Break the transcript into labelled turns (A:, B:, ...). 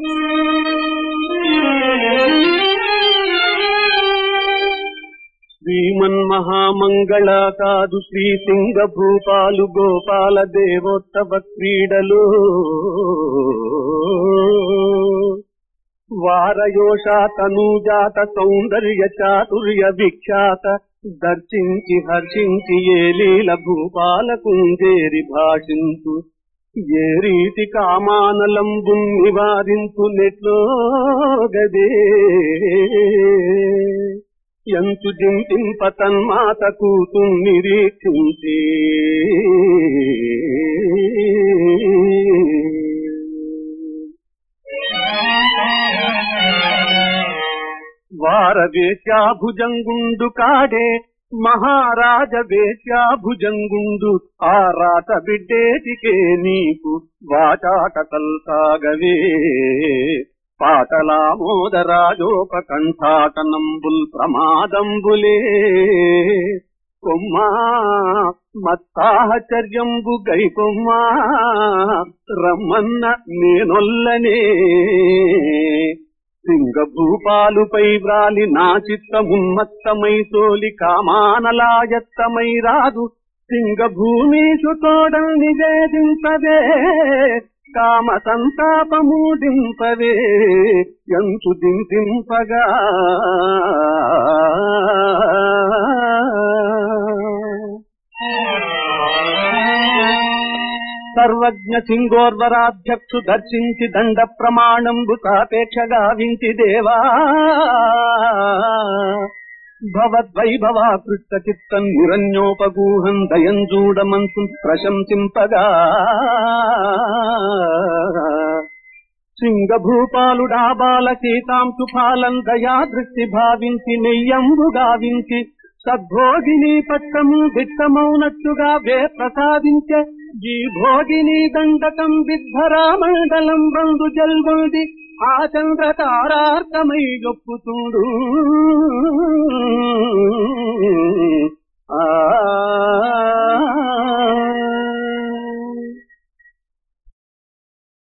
A: శ్రీమన్మహామంగళ కాదు శ్రీ సింగ భూపాలు గోపాల దేవోత్సవ క్రీడలు వారయోష తనూజాత సౌందర్య చాతుర్య విఖ్యాత దర్శించి హర్షించి ఏ లీల భూపాల కుంజేరి భాషించు ఏ రీతి కామానలంబు నివారించు నెట్లో గదే ఎంతు జింపింప తన్మాత కూతు నిరీక్షించి వార వేశ్యాభుజంగుండు కాడే మహారాజ వేశ్యాభుజంగుండు ఆ రాత బిడ్డేటికే నీకు వాచాట కల్సాగవే పాటలామోదరాజోపకంఠాటనంబుల్ ప్రమాదంబులే కొమ్మా మత్తాహచర్యంబు గై కొమ్మా రమ్మన్న నేనొల్లనే సింగభూపాలుపై వ్రాలి నా చిత్తమున్మత్తమై తోలి కామానలాయత్తమై రాదు సింగభూమీషు తోడల్ నివేదింపవే కామ సంతాపమూడింపవే ఎంతు దింపింపగా సర్వజ్ఞ సింగోర్వరాధ్యక్షు దర్శించి దండ ప్రమాణంబు సాపేక్ష గావించి దేవా భవద్వైభవాకృష్ట చిత్తం నిరణ్యోపగూహం దయం చూడమంతు ప్రశంసింపగా సింగభూపాలుడా బాల సీతాంశు పాలం దయా దృష్టి భావించి నెయ్యంబు గావించి సద్భోగిని పట్టము దిట్టమౌనట్టుగా వే ప్రసాదించే ఈ భోగిని దండకం విద్ధరామండలం బంధు జల్వంది ఆ చంద్ర తారార్కమై గొప్పుతుండు